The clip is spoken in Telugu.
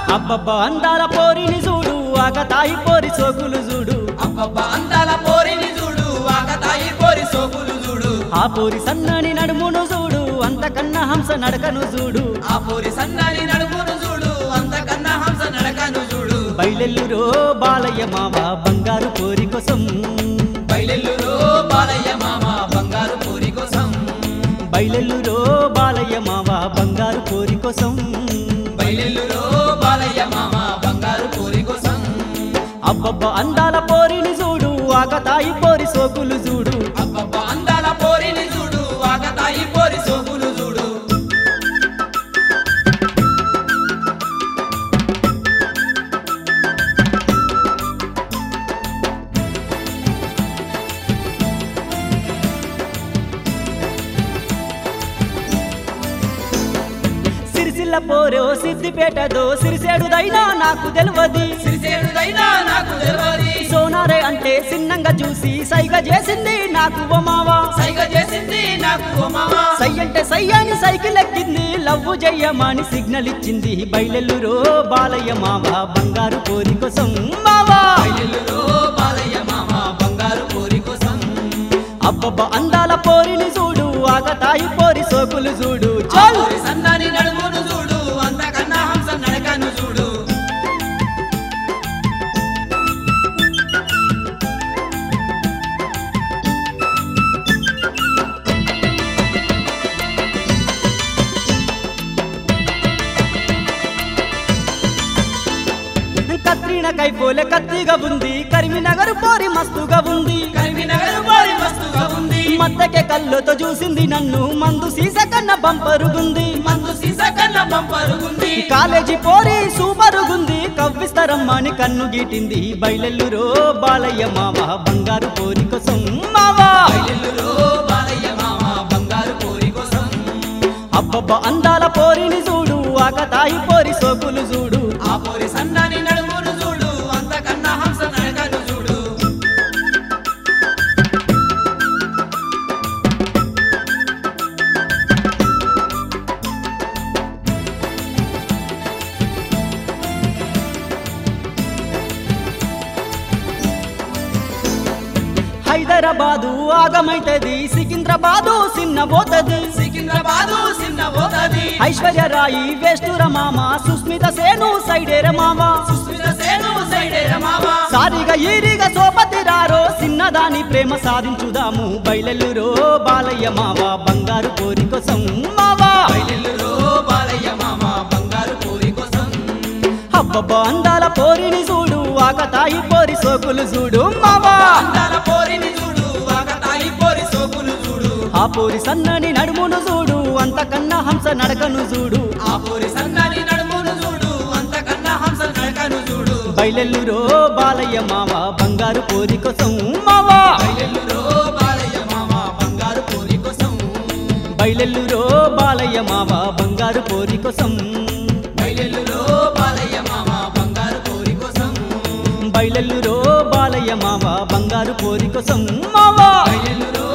అబ్బబ్బా అందాల పోరిని చూడు ఆకతాయి పోరి సోకులు చూడు అబ్బబ్బా అందాల పోరిని చూడు ఆకతాయి పోరి సోకులు చూడు ఆ పోరి సన్నని నడుమును చూడు అంతకన్నా హంస నడకను చూడు ఆ పోరి సన్నని నడుమును చూడు అంతకన్నా హంస నడకను చూడు బయలెల్లురో బాలయ్య మావ బంగారు పోరి కోసం బయలెల్లురో బాలయ్య మామ బంగారు పోరి కోసం బయలెల్లురో బాలయ్య మావ బంగారు పోరి కోసం బయలెల్లురో బాలయ్య మామ బంగారు పోరి కోసం అబ్బబ్బ అందాల పోరిని చూడు ఆకతాయి పోరి సోకులు చూడు అబ్బబ్బా అందాల పోరిని చూడు ఆకతాయి పోరి సోకులు చూడు సిరిసిల్ల పోరో సిద్దిపేటదో సిరిసేడుదైనా నాకు తెలియదు సిరిసేడుదైనా నాకు తెలియదు సోనారే అంటే చిన్నంగా చూసి సైగ చేసింది నాకు ఓ మావా సైగ చేసింది నాకు ఓ మామ సై అంటే సై అని సైకిల్ ఎక్కింది లవ్వు జయ్యమాని సిగ్నల్ ఇచ్చింది బయలెల్లురో బాలయ్య మావా బంగారు కోరి కోసం మావా బయలెల్లురో బాలయ్య మామ బంగారు పోరి కోసం అబ్బబ్బ అందాల పోరిని చూడు ఆకతాయి పోరి సోకులు చూడు ఆ చల్ పోరి సన్నని నడుమును చూడు అంతకన్నా హంస నడకను చూడు కత్రిన కైపోలే కత్తిగా ఉంది కరిమినగరు పోరి మస్తుగా ఉంది కరీంనగర్ పోరి మస్తుగా ఉంది మత్తకే కళ్ళతో చూసింది నన్ను మందు సీస కన్న బంపరుగుంది మందు సీస కన్నా పంపరుగుంది కాలేజీ పోరి సూపరుగుంది కవ్విస్తారమ్మని కన్ను గీటింది బయలెల్లురో బాలయ్య మావ బంగారు పోరి కోసం మావా బయలెల్లురో బాలయ్య మామ బంగారు పోరి కోసం అబ్బబ్బ అందాల పోరిని చూడు ఆకతాయి పోరి సోకులు చూడు ఆ పోరి సన్నని నడుమును చూడు అంతకన్నా హంస నడకను చూడు హైదరాబాదు ఆగమైతది సికింద్రాబాదు సిన్నబోతది సికింద్రాబాదు చిన్న పోతది ఐశ్వర్య రాయి వేస్తుర మామ సుస్మిత సేను సైడేర మామ సుస్మిత సేను సైడేర మామ సారిగా ఈరిగా సోపతి రారో చిన్నదాని ప్రేమ సాధించుదాము బయలెల్లురో బాలయ్య మావ బంగారు కోరి కోసం మావా బయలెల్లురో బాలయ్య మామ బంగారు పోరి కోసం అబ్బబ్బ అందాల పోరిని చూడు ఆకతాయి పోరి సోకులు చూడు మావా అందాల పోరిని చూడు ఆకతాయి పోరి సోకులు చూడు ఆ పోరి సన్నని నడుమును చూడు అంతకన్నా హంస నడకను చూడు ఆ పోరి సన్నని నడుమును చూడు అంతకన్నా హంస నడకను చూడు బయలెల్లురో బాలయ్య మావ బంగారు పోరి కోసం మావా బయలెల్లురో బాలయ్య మామ బంగారు పోరి కోసం బయలెల్లురో బాలయ్య మావ బంగారు పోరి కోసం బయలెల్లురో బాలయ్య మామ బంగారు పోరి కోసం బయలెల్లురో బాలయ్య మావ బంగారు పోరి కోసం మావా బయలెల్లురో